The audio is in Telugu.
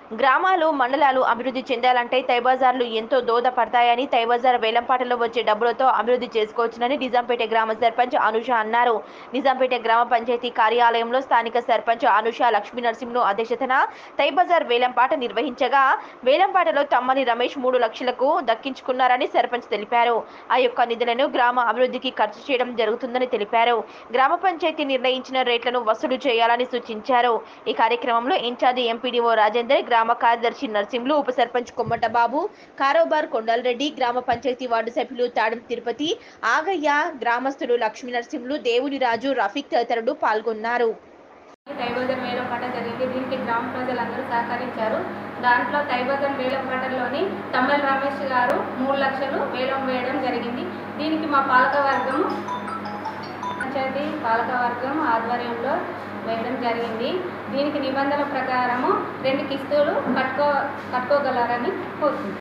గ్రామాలు మండలాలు అభివృద్ధి చెందాలంటే తైబజార్లు ఎంతో దోహదపడతాయని తైబజార్ వేలంపాటలో వచ్చే డబ్బులతో అభివృద్ధి చేసుకోవచ్చునని నిజాంపేట గ్రామ సర్పంచ్ అనుష అన్నారు నిజాంపేట గ్రామ పంచాయతీ కార్యాలయంలో స్థానిక సర్పంచ్ అనుష లక్ష్మీ నరసింహులు అధ్యక్షతన తైబజార్ వేలంపాట నిర్వహించగా వేలంపాటలో తమ్మని రమేష్ మూడు లక్షలకు దక్కించుకున్నారని సర్పంచ్ తెలిపారు ఆ యొక్క నిధులను గ్రామ అభివృద్ధికి ఖర్చు చేయడం జరుగుతుందని తెలిపారు గ్రామ పంచాయతీ నిర్ణయించిన రేట్లను వసూలు చేయాలని సూచించారు ఈ కార్యక్రమంలో ఇన్ఛార్జి ఎంపీడీఓ రాజేందర్ గ్రామ కార్యదర్శి నర్సింహులు ఉప సర్పంచ్ కొమ్మట బాబు కారోబార్ కొండలరెడ్డి గ్రామ పంచాయతీ వార్డు సభ్యులు తాడం తిరుపతి ఆగయ్య గ్రామస్తులు లక్ష్మీ నరసింహులు దేవుని రాజు రఫీక్ తదితరులు పాల్గొన్నారు తైబజన్ వేలం పాట జరిగింది దీనికి గ్రామ ప్రజలందరూ సహకరించారు దాంట్లో తైబజన్ వేలం పాటలోని తమ్మల రమేష్ గారు మూడు లక్షలు వేలం వేయడం జరిగింది దీనికి మా పాలకవర్గం పంచాయతీ పాలకవర్గం ఆధ్వర్యంలో వేయడం జరిగింది దీనికి నిబంధనల ప్రకారము రెండు కిస్తులు కట్టుకో కట్టుకోగలరని కోరుతున్నాను